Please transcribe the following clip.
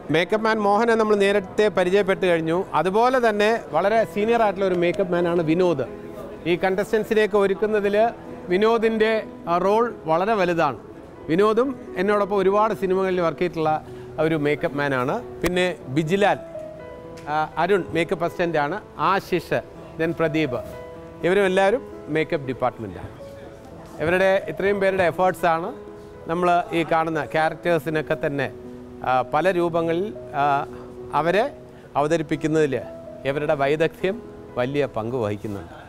makeup man മോഹനെ നമ്മൾ നേരത്തെ പരിചയപ്പെട്ട് കഴിഞ്ഞു അതുപോലെ തന്നെ വളരെ സീനിയർ ആയിട്ടുള്ള ഒരു മേക്കപ്പ് മാനാണ് വിനോദ് ഈ കണ്ടസ്റ്റൻസിനെയൊക്കെ ഒരുക്കുന്നതിൽ വിനോദിൻ്റെ റോൾ വളരെ വലുതാണ് വിനോദും എന്നോടൊപ്പം ഒരുപാട് സിനിമകളിൽ വർക്ക് ചെയ്തിട്ടുള്ള ഒരു മേക്കപ്പ് മാനാണ് പിന്നെ ബിജിലാൽ ആ, അരുൺ മേക്കപ്പ് അസിസ്റ്റൻ്റാണ് ആശിഷ് ദെൻ പ്രദീപ് ഇവരും എല്ലാവരും മേക്കപ്പ് ഡിപ്പാർട്ട്മെൻറ്റാണ് ഇവരുടെ ഇത്രയും പേരുടെ എഫേർട്സാണ് നമ്മൾ ഈ കാണുന്ന ക്യാരക്ടേഴ്സിനൊക്കെ തന്നെ ആ, പല രൂപങ്ങളിൽ ആ, അവരെ അവതരിപ്പിക്കുന്നതിൽ ഇവരുടെ വൈദഗ്ധ്യം വലിയ പങ്ക് വഹിക്കുന്നുണ്ട്